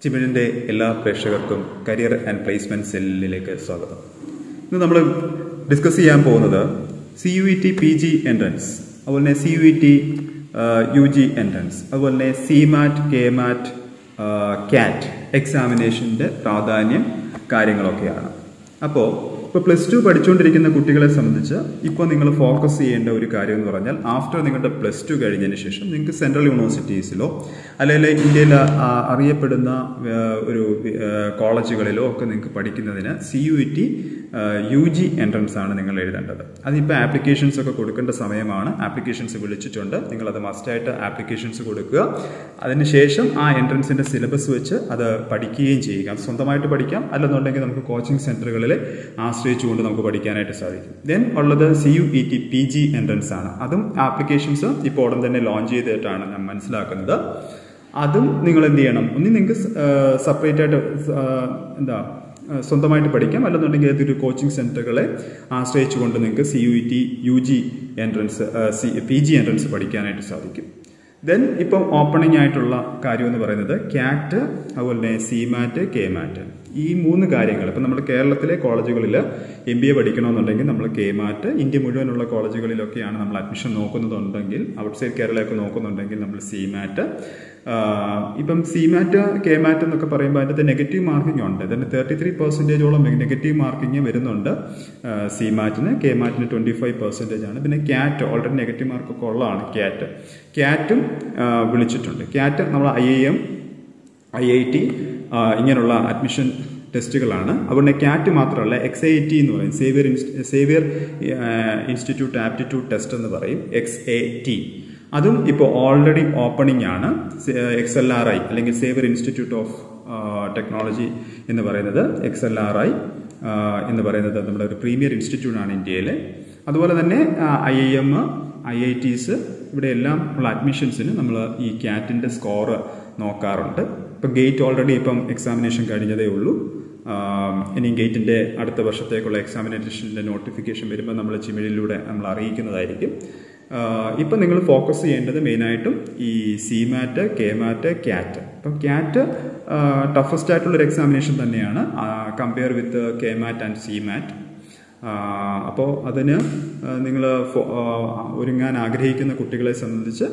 ചിമിഴിൻ്റെ എല്ലാ പ്രേക്ഷകർക്കും career and placement സെല്ലിലേക്ക് സ്വാഗതം ഇന്ന് നമ്മൾ ഡിസ്കസ് ചെയ്യാൻ പോകുന്നത് C U E T P G entrance അതുപോലെ തന്നെ C U E T U G entrance അതുപോലെ തന്നെ CMAT KMAT CAT എക്സാമിനേഷൻ്റെ പ്രാധാന്യം കാര്യങ്ങളൊക്കെയാണ് അപ്പോൾ ഇപ്പോൾ പ്ലസ് ടു പഠിച്ചുകൊണ്ടിരിക്കുന്ന കുട്ടികളെ സംബന്ധിച്ച് ഇപ്പോൾ നിങ്ങൾ ഫോക്കസ് ചെയ്യേണ്ട ഒരു കാര്യം എന്ന് പറഞ്ഞാൽ ആഫ്റ്റർ നിങ്ങളുടെ പ്ലസ് ടു കഴിഞ്ഞതിന് ശേഷം നിങ്ങൾക്ക് സെൻട്രൽ യൂണിവേഴ്സിറ്റീസിലോ അല്ലെങ്കിൽ ഇന്ത്യയിൽ അറിയപ്പെടുന്ന ആ, ഒരു ആ, കോളേജുകളിലോ ഒക്കെ നിങ്ങൾക്ക് പഠിക്കുന്നതിന് C U E T U G entrance ആണ് നിങ്ങൾ എഴുതേണ്ടത് അതിപ്പോൾ ആപ്ലിക്കേഷൻസ് ഒക്കെ കൊടുക്കേണ്ട സമയമാണ് ആപ്ലിക്കേഷൻസ് വിളിച്ചിട്ടുണ്ട് നിങ്ങളത് മസ്റ്റായിട്ട് ആപ്ലിക്കേഷൻസ് കൊടുക്കുക അതിനുശേഷം ആ എൻട്രൻസിൻ്റെ സിലബസ് വെച്ച് അത് പഠിക്കുകയും ചെയ്യുക അത് സ്വന്തമായിട്ട് പഠിക്കാം അല്ലെന്നുണ്ടെങ്കിൽ നമുക്ക് കോച്ചിങ് സെൻറ്ററുകളിൽ ആശ്രയിച്ചുകൊണ്ട് നമുക്ക് പഠിക്കാനായിട്ട് സാധിക്കും ദെൻ ഉള്ളത് C U E T P G entrance ആണ് അതും ആപ്ലിക്കേഷൻസ് ഇപ്പോൾ ഉടൻ തന്നെ ലോഞ്ച് ചെയ്തിട്ടാണ് ഞാൻ മനസ്സിലാക്കുന്നത് അതും നിങ്ങൾ എന്ത് ചെയ്യണം ഒന്നി നിങ്ങൾക്ക് സെപ്പറേറ്റ് ആയിട്ട് ആ, എന്താ ആ, സ്വന്തമായിട്ട് പഠിക്കാം അല്ലെന്നുണ്ടെങ്കിൽ ഏതൊരു കോച്ചിങ് സെൻറ്ററുകളെ ആശ്രയിച്ചുകൊണ്ട് നിങ്ങൾക്ക് C U E T U G entrance C P G entrance പഠിക്കാനായിട്ട് സാധിക്കും ദെൻ ഇപ്പം ഓപ്പണിംഗ് ആയിട്ടുള്ള കാര്യം എന്ന് പറയുന്നത് ക്യാറ്റ് അതുപോലെ തന്നെ സി മാറ്റ് കെ മാറ്റ് ഈ മൂന്ന് കാര്യങ്ങൾ ഇപ്പം നമ്മൾ കേരളത്തിലെ കോളേജുകളിൽ എം ബി എ പഠിക്കണമെന്നുണ്ടെങ്കിൽ നമ്മൾ കെ മാറ്റ് ഇന്ത്യ മുഴുവനുള്ള കോളേജുകളിലൊക്കെയാണ് നമ്മൾ അഡ്മിഷൻ നോക്കുന്നതുണ്ടെങ്കിൽ ഔട്ട്സൈഡ് കേരളയൊക്കെ നോക്കുന്നുണ്ടെങ്കിൽ നമ്മൾ സി മാറ്റ് ഇപ്പം സി മാറ്റ് കെ മാറ്റ് എന്നൊക്കെ പറയുമ്പോൾ അതിൻ്റെ നെഗറ്റീവ് മാർക്കിംഗ് ഉണ്ട് അതിന് തേർട്ടി ത്രീ പെർസെൻറ്റേജോളം നെഗറ്റീവ് മാർക്കിംഗ് വരുന്നുണ്ട് സി മാറ്റിന് കെ മാറ്റിന് ട്വൻറ്റി ഫൈവ് പെർസെൻറ്റേജ് ആണ് പിന്നെ ക്യാറ്റ് ഓൾറെഡി നെഗറ്റീവ് മാർക്കൊക്കെ ഉള്ളതാണ് ക്യാറ്റ് ക്യാറ്റും വിളിച്ചിട്ടുണ്ട് ക്യാറ്റ് നമ്മൾ I I M I I T ഇങ്ങനെയുള്ള അഡ്മിഷൻ ടെസ്റ്റുകളാണ് അതുകൊണ്ട് ക്യാറ്റ് മാത്രമല്ല എക്സ് ഐ ടി എന്ന് പറയും Xavier Xavier Institute aptitude test എന്ന് പറയും എക്സ് എ ടി അതും ഇപ്പോൾ ഓൾറെഡി ഓപ്പണിംഗ് ആണ് എക്സ് എൽ ആർ ഐ അല്ലെങ്കിൽ സേവിയർ ഇൻസ്റ്റിറ്റ്യൂട്ട് ഓഫ് ടെക്നോളജി എന്ന് പറയുന്നത് എക്സ് എൽ ആർ ഐ എന്ന് പറയുന്നത് നമ്മുടെ ഒരു പ്രീമിയർ ഇൻസ്റ്റിറ്റ്യൂട്ട് ആണ് ഇന്ത്യയിലെ അതുപോലെ തന്നെ I I M I I Ts ഇവിടെ എല്ലാം ഉള്ള അഡ്മിഷൻസിന് നമ്മൾ ഈ ക്യാറ്റിൻ്റെ സ്കോറ് നോക്കാറുണ്ട് ഇപ്പം ഗേറ്റ് ഓൾറെഡി ഇപ്പം എക്സാമിനേഷൻ കഴിഞ്ഞതേ ഉള്ളൂ ആം, ഇനി ഗേറ്റിൻ്റെ അടുത്ത വർഷത്തേക്കുള്ള എക്സാമിനേഷൻ്റെ നോട്ടിഫിക്കേഷൻ വരുമ്പോൾ നമ്മൾ ചിമിഴിലൂടെ നമ്മൾ അറിയിക്കുന്നതായിരിക്കും ഇപ്പം നിങ്ങൾ ഫോക്കസ് ചെയ്യേണ്ടത് മെയിനായിട്ടും ഈ CMAT KMAT CAT അപ്പം ക്യാറ്റ് ടഫസ്റ്റ് ആയിട്ടുള്ളൊരു എക്സാമിനേഷൻ തന്നെയാണ് compare with KMAT and CMAT അപ്പോൾ അതിന് നിങ്ങൾ ഒരുങ്ങാൻ ആഗ്രഹിക്കുന്ന കുട്ടികളെ സംബന്ധിച്ച്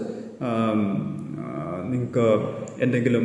നിങ്ങൾക്ക് എന്തെങ്കിലും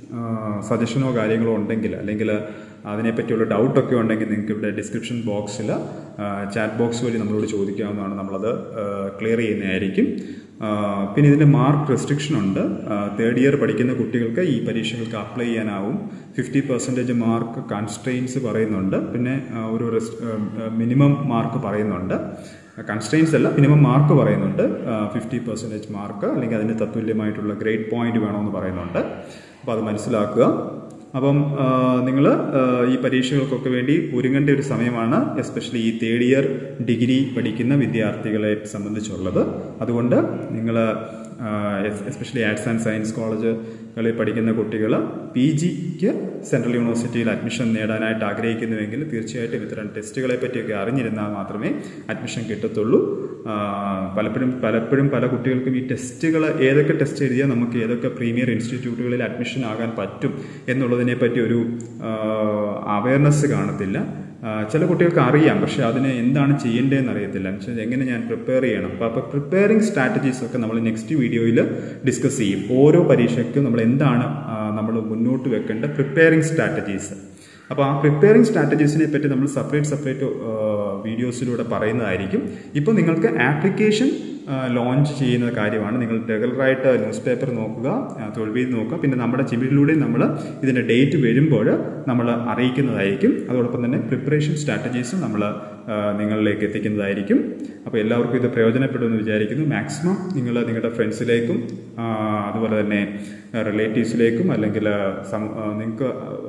സജഷനോ കാര്യങ്ങളോ ഉണ്ടെങ്കിൽ അല്ലെങ്കിൽ അതിനെപ്പറ്റിയുള്ള ഡൗട്ടൊക്കെ ഉണ്ടെങ്കിൽ നിങ്ങൾക്ക് ഇവിടെ ഡിസ്ക്രിപ്ഷൻ ബോക്സിൽ ചാറ്റ് ബോക്സ് വഴി നമ്മളോട് ചോദിക്കാവുന്നതാണ് നമ്മളത് ക്ലിയർ ചെയ്യുന്നതായിരിക്കും ആ, പിന്നെ ഇതിൻ്റെ മാർക്ക് റെസ്ട്രിക്ഷൻ ഉണ്ട് തേർഡ് ഇയർ പഠിക്കുന്ന കുട്ടികൾക്ക് ഈ പരീക്ഷകൾക്ക് അപ്ലൈ ചെയ്യാനാവും ഫിഫ്റ്റി പെർസെൻറ്റേജ് മാർക്ക് കൺസ്ട്രെയിൻസ് പറയുന്നുണ്ട് പിന്നെ ആ, ഒരു മിനിമം മാർക്ക് പറയുന്നുണ്ട് കൺസ്ട്രെയിൻസ് അല്ല മിനിമം മാർക്ക് പറയുന്നുണ്ട് ഫിഫ്റ്റി പെർസെൻറ്റേജ് മാർക്ക് അല്ലെങ്കിൽ അതിന് തത്തുല്യമായിട്ടുള്ള ഗ്രേഡ് പോയിന്റ് വേണമെന്ന് പറയുന്നുണ്ട് അപ്പോൾ അത് മനസ്സിലാക്കുക അപ്പം നിങ്ങൾ ഈ പരീക്ഷകൾക്കൊക്കെ വേണ്ടി ഒരുങ്ങേണ്ട ഒരു സമയമാണ് എസ്പെഷ്യലി ഈ തേർഡ് ഇയർ ഡിഗ്രി പഠിക്കുന്ന വിദ്യാർത്ഥികളെ സംബന്ധിച്ചുള്ളത് അതുകൊണ്ട് നിങ്ങൾ എസ്പെഷ്യലി ആർട്സ് ആൻഡ് സയൻസ് കോളേജുകളിൽ പഠിക്കുന്ന കുട്ടികൾ പി ജിക്ക് സെൻട്രൽ യൂണിവേഴ്സിറ്റിയിൽ അഡ്മിഷൻ നേടാനായിട്ട് ആഗ്രഹിക്കുന്നുവെങ്കിൽ തീർച്ചയായിട്ടും ഇത്തരം ടെസ്റ്റുകളെ പറ്റിയൊക്കെ അറിഞ്ഞിരുന്നാൽ മാത്രമേ അഡ്മിഷൻ കിട്ടത്തുള്ളൂ ആ, പലപ്പോഴും പലപ്പോഴും പല കുട്ടികൾക്കും ഈ ടെസ്റ്റുകൾ ഏതൊക്കെ ടെസ്റ്റ് എഴുതിയാൽ നമുക്ക് ഏതൊക്കെ പ്രീമിയർ ഇൻസ്റ്റിറ്റ്യൂട്ടുകളിൽ അഡ്മിഷൻ ആകാൻ പറ്റും എന്നുള്ളതിനെ പറ്റി ഒരു അവയർനെസ് കാണത്തില്ല ആ, ചില കുട്ടികൾക്ക് അറിയാം പക്ഷെ അതിന് എന്താണ് ചെയ്യേണ്ടതെന്ന് അറിയത്തില്ല എന്ന് വെച്ചാൽ എങ്ങനെ ഞാൻ പ്രിപ്പയർ ചെയ്യണം അപ്പോൾ അപ്പോൾ പ്രിപ്പയറിംഗ് സ്ട്രാറ്റജീസ് ഒക്കെ നമ്മൾ നെക്സ്റ്റ് വീഡിയോയിൽ ഡിസ്കസ് ചെയ്യും ഓരോ പരീക്ഷയ്ക്കും നമ്മൾ എന്താണ് നമ്മൾ മുന്നോട്ട് വെക്കേണ്ട പ്രിപ്പയറിംഗ് സ്ട്രാറ്റജീസ് അപ്പോൾ ആ പ്രിപ്പയറിംഗ് സ്ട്രാറ്റജീസിനെ പറ്റി നമ്മൾ സെപ്പറേറ്റ് സെപ്പറേറ്റ് വീഡിയോസിലൂടെ പറയുന്നതായിരിക്കും ഇപ്പോൾ നിങ്ങൾക്ക് ആപ്ലിക്കേഷൻ ലോഞ്ച് ചെയ്യുന്ന കാര്യമാണ് നിങ്ങൾ റെഗുലറായിട്ട് ന്യൂസ് പേപ്പർ നോക്കുക ആ, തൊഴിൽ നോക്കുക പിന്നെ നമ്മുടെ ചിമിഴിലൂടെ നമ്മൾ ഇതിൻ്റെ ഡേറ്റ് വരുമ്പോൾ നമ്മൾ അറിയിക്കുന്നതായിരിക്കും അതോടൊപ്പം തന്നെ പ്രിപ്പറേഷൻ സ്ട്രാറ്റജീസും നമ്മൾ ആ, നിങ്ങളിലേക്ക് എത്തിക്കുന്നതായിരിക്കും അപ്പോൾ എല്ലാവർക്കും ഇത് പ്രയോജനപ്പെടുമെന്ന് വിചാരിക്കുന്നു മാക്സിമം നിങ്ങൾ നിങ്ങളുടെ ഫ്രണ്ട്സിലേക്കും ആ, അതുപോലെ തന്നെ റിലേറ്റീവ്സിലേക്കും അല്ലെങ്കിൽ നിങ്ങൾക്ക്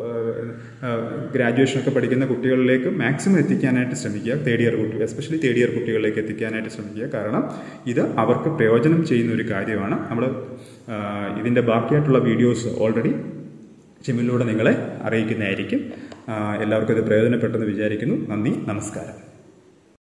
ഗ്രാജുവേഷനൊക്കെ പഠിക്കുന്ന കുട്ടികളിലേക്ക് മാക്സിമം എത്തിക്കാനായിട്ട് ശ്രമിക്കുക തേർഡ് ഇയർ കുട്ടി എസ്പെഷ്യലി തേർഡ് ഇയർ കുട്ടികളിലേക്ക് എത്തിക്കാനായിട്ട് ശ്രമിക്കുക കാരണം ഇത് അവർക്ക് പ്രയോജനം ചെയ്യുന്ന ഒരു കാര്യമാണ് നമ്മൾ ഇതിൻ്റെ ബാക്കിയായിട്ടുള്ള വീഡിയോസ് ഓൾറെഡി ചിമ്മിലൂടെ നിങ്ങളെ അറിയിക്കുന്നതായിരിക്കും ആ, എല്ലാവർക്കും ഇത് പ്രയോജനപ്പെട്ടെന്ന് വിചാരിക്കുന്നു നന്ദി നമസ്കാരം